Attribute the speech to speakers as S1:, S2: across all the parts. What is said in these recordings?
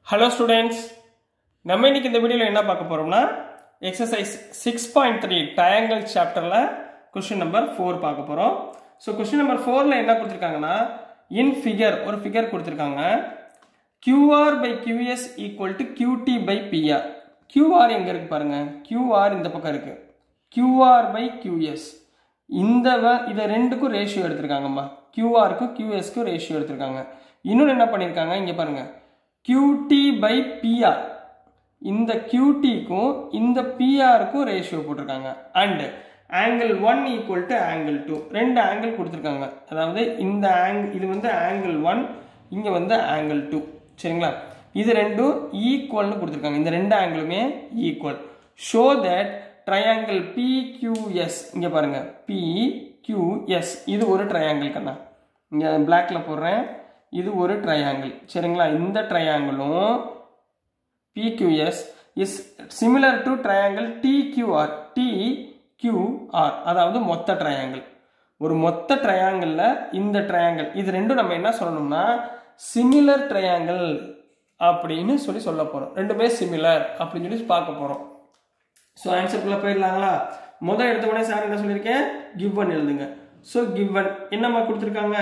S1: hello students நம்ம இன்னைக்கு இந்த வீடியோவில் என்ன பார்க்க போகிறோம்னா exercise six point three triangle சாப்டரில் கொஸ்டின் நம்பர் ஃபோர் பார்க்க போகிறோம் ஸோ கொஸ்டின் நம்பர் ஃபோரில் என்ன கொடுத்துருக்காங்கன்னா இன் ஃபிகர் ஒரு ஃபிகர் கொடுத்துருக்காங்க QR by QS equal to QT by PR QR எங்கே இருக்கு பாருங்க QR இந்த பக்கம் இருக்கு QR பை QS இந்த வ- இதை ரெண்டுக்கும் ரேஷியோ எடுத்திருக்காங்கம்மா QRக்கும் QSக்கும் ரேஷியோ எடுத்திருக்காங்க இன்னொன்று என்ன பண்ணியிருக்காங்க இங்கே பாருங்க QT பை PR இந்த QTக்கும் இந்த PRக்கும் ரேஷியோ போட்டிருக்காங்க and angle one equal to angle two ரெண்டு ஆங்கிள் கொடுத்துருக்காங்க அதாவது இந்த ஆங் இது வந்து ஆங்கிள் ஒன் இங்கே வந்து ஆங்கிள் டூ சரிங்களா இது ரெண்டும் ஈக்குவல்னு கொடுத்துருக்காங்க இந்த ரெண்டு ஆங்கிளுமே equal show that triangle PQS இங்கே பாருங்க பிக்யூஎஸ் இது ஒரு ட்ரையாங்கிள் கண்ணா இங்கே பிளாக்ல போடுறேன் இது ஒரு ட்ரையாங்கிள் சரிங்களா இந்த ட்ரையாங்கிளும் PQS is similar to triangle TQR TQR அதாவது மொத்த ட்ரையாங்கிள் ஒரு மொத்த ட்ரையாங்கிளில் இந்த ட்ரையாங்கிள் இது ரெண்டும் நம்ம என்ன சொல்லணும்னா சிமிலர் ட்ரையாங்கிள் அப்படின்னு சொல்லி சொல்ல போகிறோம் ரெண்டுமே சிமிலர் அப்படின்னு சொல்லி பார்க்க போகிறோம் ஸோ ஆன்சருக்குள்ளே போயிடலாங்களா முதல் எடுத்த உடனே சார் என்ன சொல்லியிருக்கேன் கிவன் எழுதுங்க ஸோ கிவன் என்னம்மா கொடுத்துருக்காங்க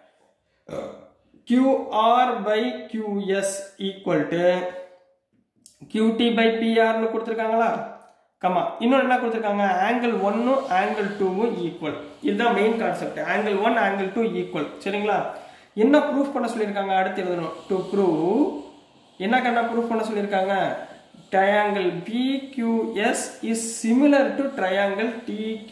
S1: QR by QS equal to QT by PRனு கொடுத்துருக்காங்களா கமா இன்னொன்று என்ன கொடுத்துருக்காங்க ஆங்கிள் ஒன்னும் ஆங்கிள் டூவும் ஈக்குவல் இதுதான் main concept angle one angle two equal சரிங்களா என்ன ப்ரூஃப் பண்ண சொல்லியிருக்காங்க அடுத்து எழுதணும் டு ப்ரூவ் என்ன கண்ணா ப்ரூஃப் பண்ண சொல்லியிருக்காங்க triangle PQS is similar to triangle TQ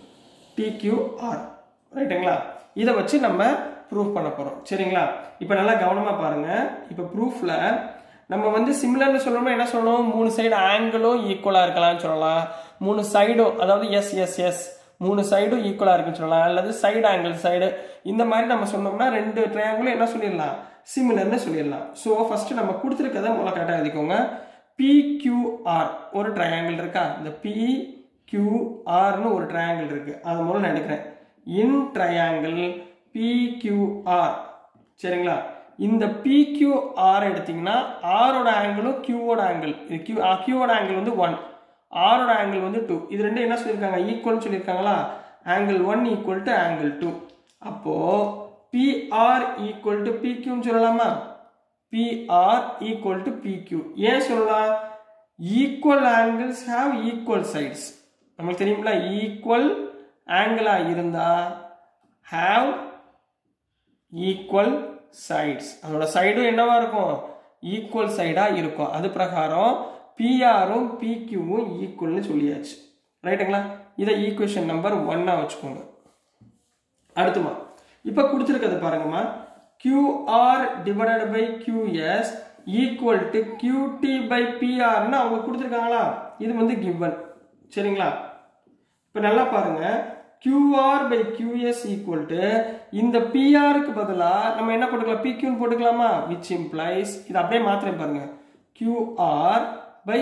S1: TQR ரைட்டுங்களா இதை வச்சு நம்ம ப்ரூஃப் பண்ண போகிறோம் சரிங்களா இப்போ நல்லா கவனமாக பாருங்க இப்போ ப்ரூஃபில் நம்ம வந்து சிமிலர்னு சொல்லணும்னா என்ன சொல்லணும் மூணு சைடு ஆங்கிளும் ஈக்குவலாக இருக்கலாம்னு சொல்லலாம் மூணு சைடும் அதாவது எஸ் எஸ் எஸ் மூணு சைடும் ஈக்குவலாக இருக்குன்னு சொல்லலாம் அல்லது சைடு ஆங்கிள் சைடு இந்த மாதிரி நம்ம சொன்னோம்னா ரெண்டு ட்ரையாங்கிளும் என்ன சொல்லிடலாம் சிமிலர்னு சொல்லிடலாம் ஸோ ஃபர்ஸ்ட் நம்ம கொடுத்துருக்கதை முதல்ல கரெக்டாக எழுதிக்கோங்க PQR ஒரு ட்ரையாங்கிள் இருக்கா இந்த PQRனு ஒரு ட்ரையாங்கிள் இருக்கு அது முதல்ல நான் எடுக்கிறேன் இன் ட்ரையாங்கிள் PQR சரிங்களா இந்த PQR எடுத்தீங்கன்னா ஆரோட ஆங்கிளும் Qவோட ஆங்கிள் இது Q Qவோட ஆங்கிள் வந்து ஒன் ஆரோட ஆங்கிள் வந்து டூ இது ரெண்டும் என்ன சொல்லியிருக்காங்க ஈக்குவல்னு சொல்லியிருக்காங்களா angle one equal to angle two அப்போ பிஆர் ஈக்குவல் டு பிக்யூன்னு சொல்லலாமா PR equal to PQ ஏன் சொல்லலாம் equal angles have equal sides நமக்கு தெரியுமில ஈக்குவல் ஆங்கிளா இருந்தா ஹாவ் ஈக்குவல் சைட்ஸ் அதோட சைடும் என்னவா இருக்கும் ஈக்குவல் சைடா இருக்கும் அது பிரகாரம் பிஆரும் பிக்யூவும் ஈக்குவல்னு சொல்லியாச்சு ரைட்டுங்களா இதை ஈக்குவேஷன் நம்பர் ஒன்னா வச்சுக்கோங்க அடுத்துமா இப்போ கொடுத்துருக்கிறது பாருங்கம்மா QR divided by QS equal to QT by PRன்னு அவங்க கொடுத்துருக்காங்களா இது வந்து given சரிங்களா இப்போ நல்லா பாருங்க QR by QS equal to இந்த PRக்கு பதிலாக நம்ம என்ன போட்டுக்கலாம் PQன்னு போட்டுக்கலாமா which implies இது அப்படியே மாத்திரம் பாருங்க QR by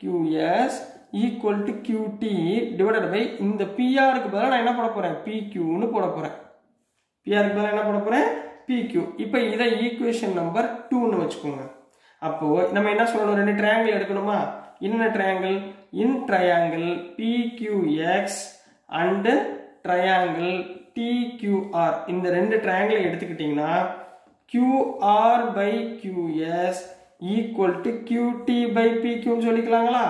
S1: QS equal to QT divided by இந்த PRக்கு பதிலாக நான் என்ன போட போறேன் PQன்னு போட போறேன் பிஆருக்கு பதிலாக என்ன போட போகிறேன் பிக்யூ இப்போ இதை ஈக்குவேஷன் நம்பர் டூன்னு வச்சுக்கோங்க அப்போ நம்ம என்ன சொல்லணும் ரெண்டு ட்ரையாங்கிள் எடுக்கணுமா என்னென்ன triangle in triangle PQX and triangle TQR இந்த ரெண்டு ட்ரையாங்கிளை எடுத்துக்கிட்டிங்கன்னா QR by QS equal to QT by பிக்யூன்னு சொல்லிக்கலாங்களா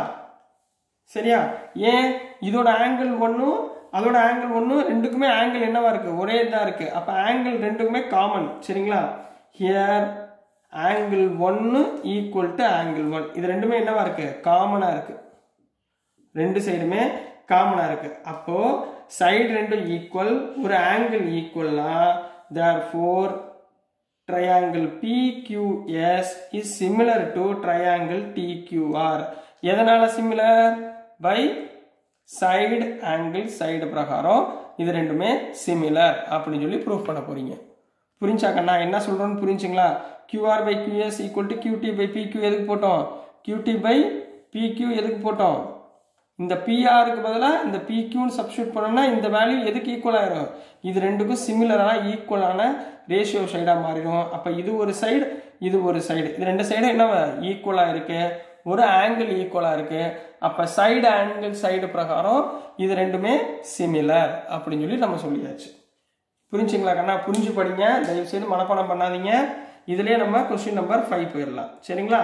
S1: சரியா ஏன் இதோட ஆங்கிள் ஒன்றும் அதோட ஆங்கிள் ஒன்றும் ரெண்டுக்குமே ஆங்கிள் என்னவா இருக்கு ஒரே இதாக இருக்கு அப்போ ஆங்கிள் ரெண்டுக்குமே காமன் சரிங்களா ஹியர் ஆங்கிள் ஒன்று ஈக்குவல் டு ஆங்கிள் ஒன் இது ரெண்டுமே என்னவா இருக்கு காமனாக இருக்கு ரெண்டு சைடுமே காமனாக இருக்கு அப்போ சைடு ரெண்டும் ஈக்குவல் ஒரு ஆங்கிள் ஈக்குவல்னா therefore triangle PQS is similar to triangle TQR எதனால similar by side angle side பிரகாரம் இது ரெண்டுமே சிமிலர் அப்படின்னு சொல்லி ப்ரூஃப் பண்ண போறீங்க புரிஞ்சாக்கா நான் என்ன சொல்றேன்னு புரிஞ்சுங்களா QR by QS equal to QT by PQ எதுக்கு போட்டோம் QT பை PQ எதுக்கு போட்டோம் இந்த பிஆருக்கு பதிலாக இந்த பிக்யூன்னு சப்ஸ்டியூட் பண்ணோம்னா இந்த வேல்யூ எதுக்கு ஈக்குவல் ஆயிரும் இது ரெண்டுக்கும் சிமிலரான ஈக்குவலான ரேஷியோ சைடாக மாறிடும் அப்போ இது ஒரு சைடு இது ஒரு சைடு இது ரெண்டு சைடு என்ன ஈக்குவலாக இருக்கு ஒரு ஆங்கிள் ஈக்குவலாக இருக்கு அப்போ சைடு ஆங்கிள் சைடு பிரகாரம் இது ரெண்டுமே சிமிலர் அப்படின்னு சொல்லி நம்ம சொல்லியாச்சு புரிஞ்சுங்களா கண்ணா புரிஞ்சு படிங்க தயவு செய்து மனப்பாடம் பண்ணாதீங்க இதுலயே நம்ம கொஸ்டின் நம்பர் ஃபைவ் போயிடலாம் சரிங்களா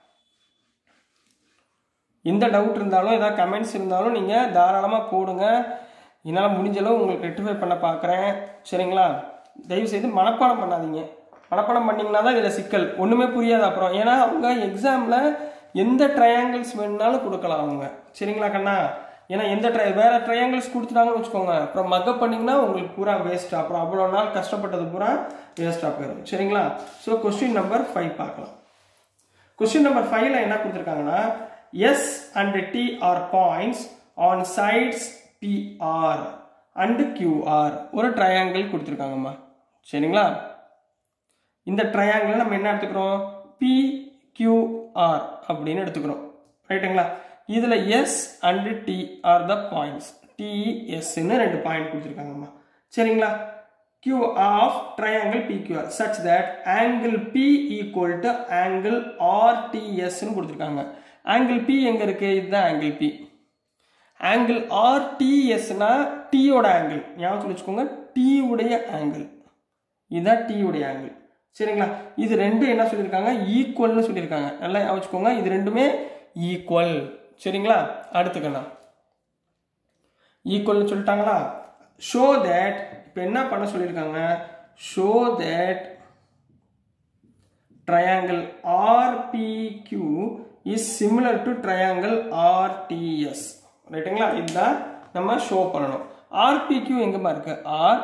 S1: எந்த டவுட் இருந்தாலும் ஏதாவது கமெண்ட்ஸ் இருந்தாலும் நீங்கள் தாராளமாக போடுங்க என்னால் முடிஞ்ச அளவு உங்களுக்கு ரெக்டிஃபை பண்ண பார்க்குறேன் சரிங்களா தயவு செய்து மனப்பாடம் பண்ணாதீங்க மனப்பாடம் பண்ணிங்கன்னா தான் இதில் சிக்கல் ஒன்றுமே புரியாது அப்புறம் ஏன்னா அவங்க எக்ஸாமில் எந்த ட்ரையாங்கிள்ஸ் வேணுனாலும் கொடுக்கலாம் அவங்க சரிங்களா கண்ணா ஏன்னா எந்த ட்ரை வேற ட்ரையாங்கிள்ஸ் கொடுத்துட்டாங்கன்னு வச்சுக்கோங்க அப்புறம் மக்கப் பண்ணிங்கன்னா உங்களுக்கு பூரா வேஸ்ட் அப்புறம் அவ்வளோ நாள் கஷ்டப்பட்டது பூரா வேஸ்ட்டாக போயிடும் சரிங்களா ஸோ கொஸ்டின் நம்பர் ஃபைவ் பார்க்கலாம் கொஸ்டின் நம்பர் ஃபைவ்ல என்ன கொடுத்துருக்காங்கன்னா S and T R points on sides PR and QR ஒரு ட்ரையாங்கிள் கொடுத்துருக்காங்கம்மா சரிங்களா இந்த ட்ரையாங்கிள் நம்ம என்ன எடுத்துக்கிறோம் பி கியூஆர் அப்படின்னு எடுத்துக்கிறோம் ரைட்டுங்களா இதில் S and T R the points டிஎஸ்ன்னு ரெண்டு பாயிண்ட் கொடுத்துருக்காங்கம்மா சரிங்களா Q of triangle PQR such that angle P equal to angle RTS னு கொடுத்துருக்காங்க angle P எங்க இருக்கு இதுதான் angle P angle RTS னா T ஓட angle ஞாபகம் வச்சுக்கோங்க T உடைய angle இதுதான் T உடைய angle சரிங்களா இது ரெண்டு என்ன சொல்லியிருக்காங்க ஈக்குவல்னு சொல்லியிருக்காங்க நல்லா ஞாபகம் வச்சுக்கோங்க இது ரெண்டுமே ஈக்குவல் சரிங்களா அடுத்துக்கண்ணா ஈக்குவல்னு சொல்லிட்டாங்களா ஷோ தட் இப்போ என்ன பண்ண சொல்லியிருக்காங்க show that triangle RPQ is similar to triangle RTS ரைட்டுங்களா இதுதான் நம்ம ஷோ பண்ணணும் ஆர்பிக்யூ எங்கம்மா இருக்கு ஆர்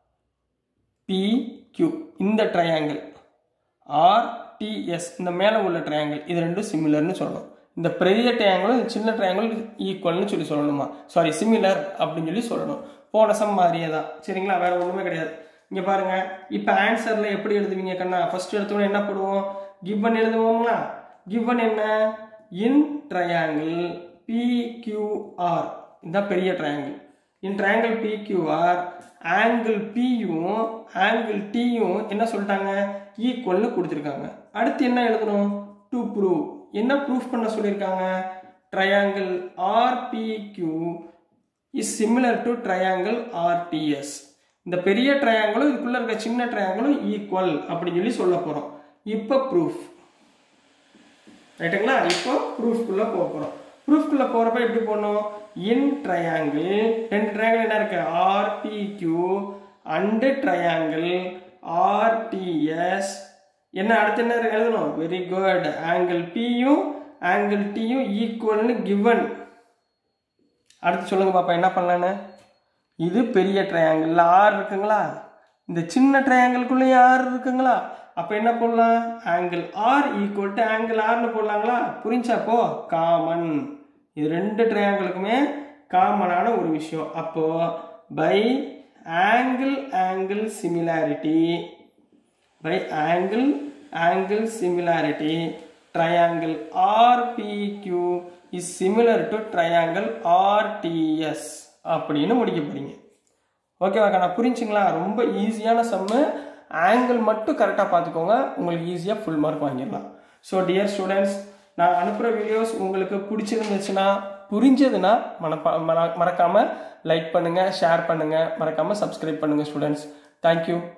S1: பிக்யூ இந்த ட்ரையாங்கிள் ஆர்டிஎஸ் இந்த மேலே உள்ள ட்ரையாங்கிள் இது ரெண்டும் சிமிலர்னு சொல்லணும் இந்த பெரிய ட்ரையாங்கிளும் இந்த சின்ன ட்ரையாங்கிள் ஈக்குவல்னு சொல்லி சொல்லணுமா சாரி சிமிலர் அப்படின்னு சொல்லி சொல்லணும் போன சம் மாதிரியே தான் சரிங்களா வேற ஒன்றுமே கிடையாது இங்கே பாருங்க இப்போ ஆன்சரில் எப்படி எழுதுவீங்க கண்ணா ஃபர்ஸ்ட் எடுத்தோன்னே என்ன போடுவோம் கிவன் எழுதுவோங்களா கிவன் என்ன இன் ட்ரையாங்கிள் பிக்யூஆர் இதுதான் பெரிய triangle in triangle PQR angle பியும் ஆங்கிள் டியும் என்ன சொல்லிட்டாங்க ஈக்குவல்னு கொடுத்துருக்காங்க அடுத்து என்ன எழுதணும் டு ப்ரூவ் என்ன ப்ரூஃப் பண்ண சொல்லியிருக்காங்க triangle RPQ is similar to triangle RTS இந்த பெரிய ட்ரையாங்கிளும் இதுக்குள்ள இருக்க சின்ன ட்ரையாங்கிளும் ஈக்குவல் அப்படின்னு சொல்லி சொல்ல போறோம் இப்போ ப்ரூஃப் ரைட்டுங்களா இப்போ ப்ரூஃப்குள்ள போக போறோம் ப்ரூஃப்குள்ள போறப்ப எப்படி போடணும் இன் ட்ரையாங்கிள் ரெண்டு ட்ரையாங்கிள் என்ன இருக்கு ஆர்பிக்யூ அண்டு ட்ரையாங்கிள் ஆர்டிஎஸ் என்ன அடுத்து என்ன எழுதணும் வெரி குட் ஆங்கிள் பியும் ஆங்கிள் டியும் ஈக்குவல்னு கிவன் அடுத்து சொல்லுங்க பாப்பா என்ன பண்ணலான்னு இது பெரிய ட்ரையாங்கிள் ஆர் இருக்குங்களா இந்த சின்ன ட்ரையாங்கிள்குள்ளேயும் ஆர் இருக்குங்களா அப்போ என்ன போடலாம் angle R equal to angle ஆர்னு போடலாங்களா புரிஞ்சாப்போ காமன் இது ரெண்டு ட்ரையாங்கிளுக்குமே காமனான ஒரு விஷயம் அப்போ by angle angle similarity by angle angle similarity triangle RPQ is similar to triangle RTS அப்படின்னு முடிக்க போறீங்க ஓகேவாக்கா நான் புரிஞ்சுங்களா ரொம்ப ஈஸியான சம்மு ஆங்கிள் மட்டும் கரெக்டாக பார்த்துக்கோங்க உங்களுக்கு ஈஸியாக ஃபுல் மார்க் வாங்கிடலாம் ஸோ டியர் ஸ்டூடெண்ட்ஸ் நான் அனுப்புகிற வீடியோஸ் உங்களுக்கு பிடிச்சிருந்துச்சுன்னா புரிஞ்சதுன்னா மனப்பா மற மறக்காமல் லைக் பண்ணுங்கள் ஷேர் பண்ணுங்கள் மறக்காமல் சப்ஸ்கிரைப் பண்ணுங்கள் ஸ்டூடெண்ட்ஸ் தேங்க்யூ